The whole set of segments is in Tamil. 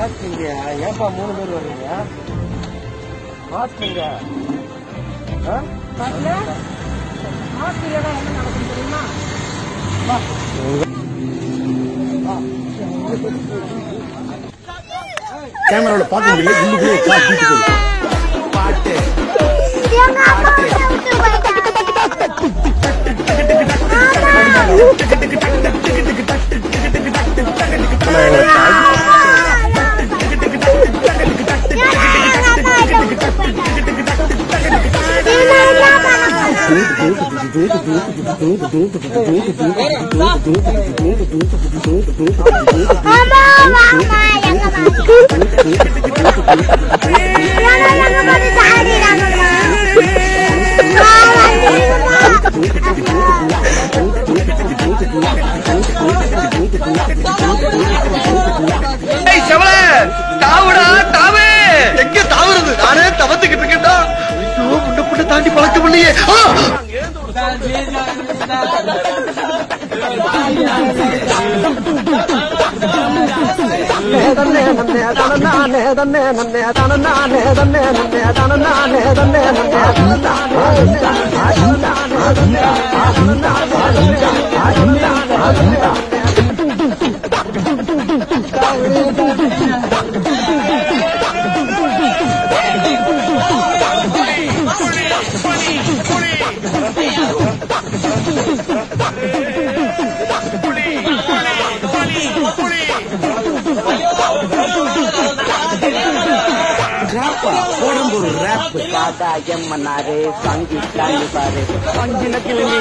மாஸ்க் இல்லையா ஏன்பா மூணு பேர் வர்றீங்க மாஸ்க் இல்ல ஆ? வரல மாஸ்க் இல்லைன்னா என்ன நடக்கும் தெரியுமா கேமராவில் பார்க்க முடியல உள்ளுக்குள்ளே கால் தூக்கி போகுது பாட்டு எங்க அம்மா விட்டு போயிட்டாங்க ஆனா எங்க தாய் அம்மா வாமா எங்க எங்க வந்து சாடிடாங்கம்மா ஏய் செவல தாவுடா தாவு எங்க தாவுறது நானே தவத்துக்கிட்டு இருக்கேன்டா ஐயோ முன்ன புண்ண தாண்டி பழக்கம் இல்லையே ஆ! தன்னே நன்னே தனநானே தன்னே நன்னே தனநானே தன்னே நன்னே தனநானே தன்னே நன்னே ரேப்பா போடும் ஒரு ரேப் தாத்தா எம்மனாரு சங்கி தாண்டி பாரு சங்கின கிளம்பி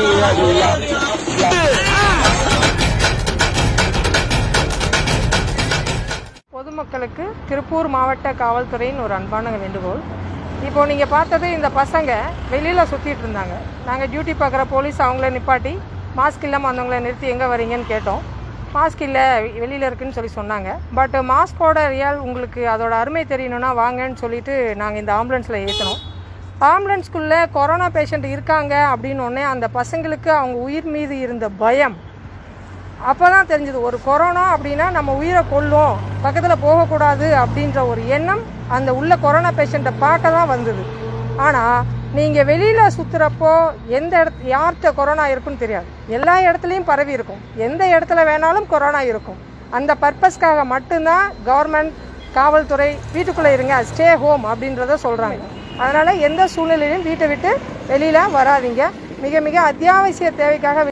பொதுமக்களுக்கு திருப்பூர் மாவட்ட காவல்துறையின் ஒரு அன்பான வேண்டுகோள் இப்போ நீங்கள் பார்த்தது இந்த பசங்க வெளியில் சுற்றிட்டு இருந்தாங்க நாங்கள் டியூட்டி பார்க்குற போலீஸ் அவங்கள நிப்பாட்டி மாஸ்க் இல்லாமல் வந்தவங்கள நிறுத்தி எங்கே வரீங்கன்னு கேட்டோம் மாஸ்க் இல்லை வெளியில் இருக்குன்னு சொல்லி சொன்னாங்க பட் மாஸ்கோட ரியல் உங்களுக்கு அதோட அருமை தெரியணும்னா வாங்கன்னு சொல்லிட்டு நாங்கள் இந்த ஆம்புலன்ஸில் ஏற்றினோம் ஆம்புலன்ஸ்குள்ளே கொரோனா பேஷண்ட் இருக்காங்க அப்படின்னு உடனே அந்த பசங்களுக்கு அவங்க உயிர் மீது இருந்த பயம் அப்போ தான் தெரிஞ்சது ஒரு கொரோனா அப்படின்னா நம்ம உயிரை கொல்லும் பக்கத்தில் போகக்கூடாது அப்படின்ற ஒரு எண்ணம் அந்த உள்ள கொரோனா பேஷண்ட்டை பார்க்க தான் வந்தது ஆனால் நீங்கள் வெளியில் சுற்றுறப்போ எந்த இடத்து யார்கிட்ட கொரோனா இருக்குன்னு தெரியாது எல்லா இடத்துலையும் பரவி இருக்கும் எந்த இடத்துல வேணாலும் கொரோனா இருக்கும் அந்த பர்பஸ்க்காக மட்டும்தான் கவர்மெண்ட் காவல்துறை வீட்டுக்குள்ளே இருங்க ஸ்டே ஹோம் அப்படின்றத சொல்கிறாங்க அதனால் எந்த சூழ்நிலையிலும் வீட்டை விட்டு வெளியில் வராதீங்க மிக மிக அத்தியாவசிய தேவைக்காக